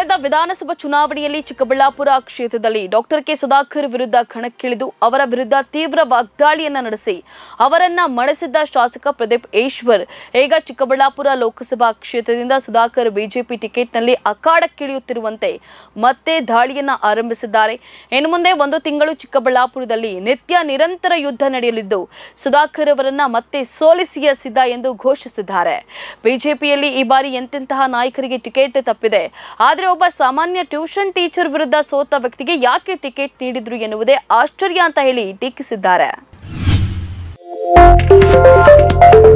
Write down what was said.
ಕಳೆದ ವಿಧಾನಸಭಾ ಚುನಾವಣೆಯಲ್ಲಿ ಚಿಕ್ಕಬಳ್ಳಾಪುರ ಕ್ಷೇತ್ರದಲ್ಲಿ ಡಾಕ್ಟರ್ ಕೆ ಸುಧಾಕರ್ ವಿರುದ್ಧ ಕಣಕ್ಕಿಳಿದು ಅವರ ವಿರುದ್ಧ ತೀವ್ರ ವಾಗ್ದಾಳಿಯನ್ನ ನಡೆಸಿ ಅವರನ್ನ ಮಣಿಸಿದ್ದ ಶಾಸಕ ಪ್ರದೀಪ್ ಈಶ್ವರ್ ಈಗ ಚಿಕ್ಕಬಳ್ಳಾಪುರ ಲೋಕಸಭಾ ಕ್ಷೇತ್ರದಿಂದ ಸುಧಾಕರ್ ಬಿಜೆಪಿ ಟಿಕೆಟ್ನಲ್ಲಿ ಅಖಾಡಕ್ಕಿಳಿಯುತ್ತಿರುವಂತೆ ಮತ್ತೆ ದಾಳಿಯನ್ನ ಆರಂಭಿಸಿದ್ದಾರೆ ಇನ್ನು ಮುಂದೆ ಒಂದು ತಿಂಗಳು ಚಿಕ್ಕಬಳ್ಳಾಪುರದಲ್ಲಿ ನಿತ್ಯ ನಿರಂತರ ಯುದ್ಧ ನಡೆಯಲಿದ್ದು ಸುಧಾಕರ್ ಅವರನ್ನ ಮತ್ತೆ ಸೋಲಿಸಿಯ ಸಿದ್ಧ ಎಂದು ಘೋಷಿಸಿದ್ದಾರೆ ಬಿಜೆಪಿಯಲ್ಲಿ ಈ ಬಾರಿ ಎಂತೆಂತಹ ನಾಯಕರಿಗೆ ಟಿಕೆಟ್ ತಪ್ಪಿದೆ ಆದರೆ ಒಬ್ಬ ಸಾಮಾನ್ಯ ಟ್ಯೂಷನ್ ಟೀಚರ್ ವಿರುದ್ಧ ಸೋತ ವ್ಯಕ್ತಿಗೆ ಯಾಕೆ ಟಿಕೆಟ್ ನೀಡಿದ್ರು ಎನ್ನುವುದೇ ಆಶ್ಚರ್ಯ ಅಂತ ಹೇಳಿ ಟೀಕಿಸಿದ್ದಾರೆ